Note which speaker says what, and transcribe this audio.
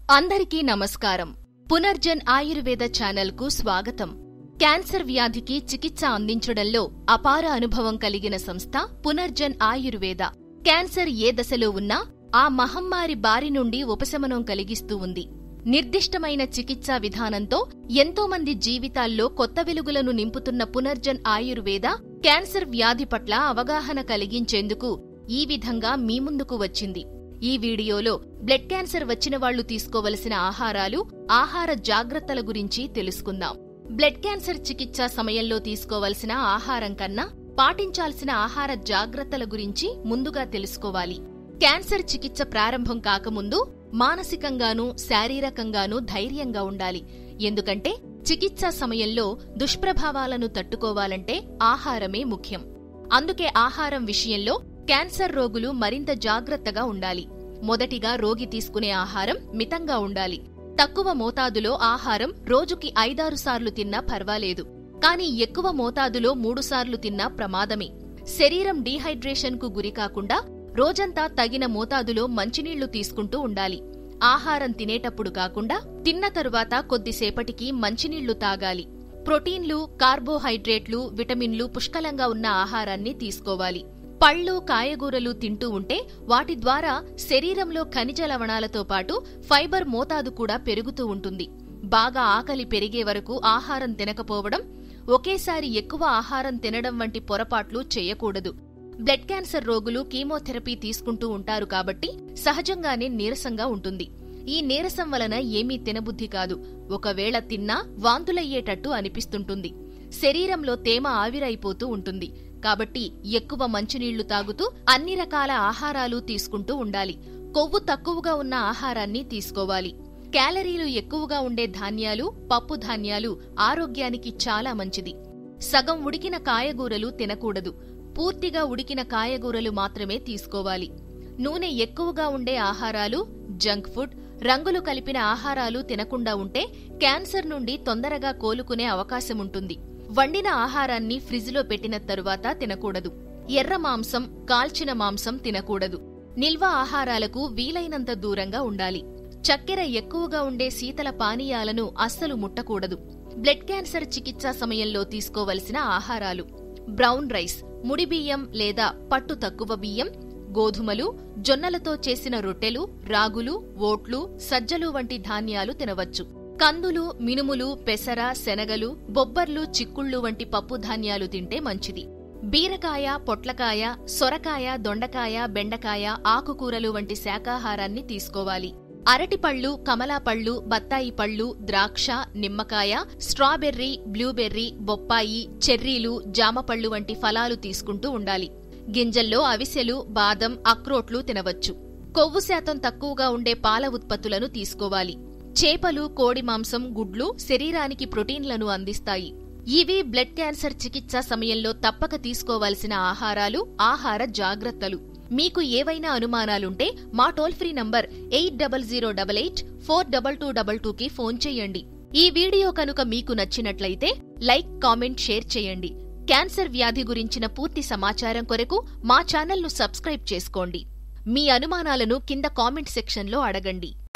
Speaker 1: అందరికీ నమస్కారం పునర్జన్ ఆయుర్వేద ఛానల్కు స్వాగతం క్యాన్సర్ వ్యాధికి చికిత్స అందించడంలో అపార అనుభవం కలిగిన సంస్థ పునర్జన్ ఆయుర్వేద క్యాన్సర్ ఏ దశలో ఉన్నా ఆ మహమ్మారి బారి నుండి ఉపశమనం కలిగిస్తూ ఉంది నిర్దిష్టమైన చికిత్సా విధానంతో ఎంతో మంది జీవితాల్లో కొత్త వెలుగులను నింపుతున్న పునర్జన్ ఆయుర్వేద క్యాన్సర్ వ్యాధి పట్ల అవగాహన కలిగించేందుకు ఈ విధంగా మీ ముందుకు వచ్చింది ఈ వీడియోలో బ్లడ్ క్యాన్సర్ వచ్చిన వాళ్లు తీసుకోవలసిన ఆహారాలు ఆహార జాగ్రత్తల గురించి తెలుసుకుందాం బ్లడ్ క్యాన్సర్ చికిత్స సమయంలో తీసుకోవలసిన ఆహారం కన్నా పాటించాల్సిన ఆహార జాగ్రత్తల గురించి ముందుగా తెలుసుకోవాలి క్యాన్సర్ చికిత్స ప్రారంభం కాకముందు మానసికంగానూ శారీరకంగానూ ధైర్యంగా ఉండాలి ఎందుకంటే చికిత్స సమయంలో దుష్ప్రభావాలను తట్టుకోవాలంటే ఆహారమే ముఖ్యం అందుకే ఆహారం విషయంలో క్యాన్సర్ రోగులు మరింత జాగ్రత్తగా ఉండాలి మొదటిగా రోగి తీసుకునే ఆహారం మితంగా ఉండాలి తక్కువ మోతాదులో ఆహారం రోజుకి ఐదారు సార్లు తిన్నా పర్వాలేదు కానీ ఎక్కువ మోతాదులో మూడుసార్లు తిన్నా ప్రమాదమే శరీరం డీహైడ్రేషన్కు గురికాకుండా రోజంతా తగిన మోతాదులో మంచినీళ్లు తీసుకుంటూ ఉండాలి ఆహారం తినేటప్పుడు కాకుండా తిన్న తరువాత కొద్దిసేపటికి మంచినీళ్లు తాగాలి ప్రోటీన్లు కార్బోహైడ్రేట్లు విటమిన్లు పుష్కలంగా ఉన్న ఆహారాన్ని తీసుకోవాలి పళ్ళు కాయగూరలు తింటూ ఉంటే వాటి ద్వారా శరీరంలో ఖనిజ లవణాలతో పాటు ఫైబర్ మోతాదు కూడా పెరుగుతూ ఉంటుంది బాగా ఆకలి పెరిగే వరకు ఆహారం తినకపోవడం ఒకేసారి ఎక్కువ ఆహారం తినడం వంటి పొరపాట్లు చేయకూడదు బ్లడ్ క్యాన్సర్ రోగులు కీమోథెరపీ తీసుకుంటూ ఉంటారు కాబట్టి సహజంగానే నీరసంగా ఉంటుంది ఈ నీరసం వలన ఏమీ తినబుద్ధి కాదు ఒకవేళ తిన్నా వాంతులయ్యేటట్టు అనిపిస్తుంటుంది శరీరంలో తేమ ఆవిరైపోతూ ఉంటుంది కాబట్టి ఎక్కువ మంచినీళ్లు తాగుతూ అన్ని రకాల ఆహారాలు తీసుకుంటూ ఉండాలి కొవ్వు తక్కువగా ఉన్న ఆహారాన్ని తీసుకోవాలి క్యాలరీలు ఎక్కువగా ఉండే ధాన్యాలు పప్పు ధాన్యాలు ఆరోగ్యానికి చాలా మంచిది సగం ఉడికిన కాయగూరలు తినకూడదు పూర్తిగా ఉడికిన కాయగూరలు మాత్రమే తీసుకోవాలి నూనె ఎక్కువగా ఉండే ఆహారాలు జంక్ ఫుడ్ రంగులు కలిపిన ఆహారాలు తినకుండా ఉంటే క్యాన్సర్ నుండి తొందరగా కోలుకునే అవకాశముంటుంది వండిన ఆహారాన్ని ఫ్రిజ్లో పెట్టిన తరువాత తినకూడదు ఎర్ర మాంసం కాల్చిన మాంసం తినకూడదు నిల్వ ఆహారాలకు వీలైనంత దూరంగా ఉండాలి చక్కెర ఎక్కువగా ఉండే శీతల పానీయాలను అస్సలు ముట్టకూడదు బ్లడ్ క్యాన్సర్ చికిత్సా సమయంలో తీసుకోవలసిన ఆహారాలు బ్రౌన్ రైస్ ముడి బియ్యం లేదా పట్టు తక్కువ బియ్యం గోధుమలు జొన్నలతో చేసిన రొట్టెలు రాగులు ఓట్లు సజ్జలు వంటి ధాన్యాలు తినవచ్చు కందులు మినుములు పెసర శనగలు బొబ్బర్లు చిక్కుళ్ళు వంటి పప్పు ధాన్యాలు తింటే మంచిది బీరకాయ పొట్లకాయ సొరకాయ దొండకాయ బెండకాయ ఆకుకూరలు వంటి శాకాహారాన్ని తీసుకోవాలి అరటిపళ్ళు కమలాపళ్ళు బత్తాయి పళ్ళు ద్రాక్ష నిమ్మకాయ స్ట్రాబెర్రీ బ్లూబెర్రీ బొప్పాయి చెర్రీలు జామపళ్ళు వంటి ఫలాలు తీసుకుంటూ ఉండాలి గింజల్లో అవిసెలు బాదం అక్రోట్లు తినవచ్చు కొవ్వు శాతం తక్కువగా ఉండే పాల ఉత్పత్తులను తీసుకోవాలి చేపలు కోడి మాంసం గుడ్లు శరీరానికి ప్రోటీన్లను అందిస్తాయి ఇవి బ్లడ్ క్యాన్సర్ చికిత్స సమయంలో తప్పక తీసుకోవాల్సిన ఆహారాలు ఆహార జాగ్రత్తలు మీకు ఏవైనా అనుమానాలుంటే మా toll free number eight double zero double eight four double two double టూకి ఫోన్ చేయండి ఈ వీడియో కనుక మీకు నచ్చినట్లయితే లైక్ కామెంట్ షేర్ చేయండి క్యాన్సర్ వ్యాధి గురించిన పూర్తి సమాచారం కొరకు మా ఛానల్ను సబ్స్క్రైబ్ చేసుకోండి మీ అనుమానాలను కింద కామెంట్ సెక్షన్లో అడగండి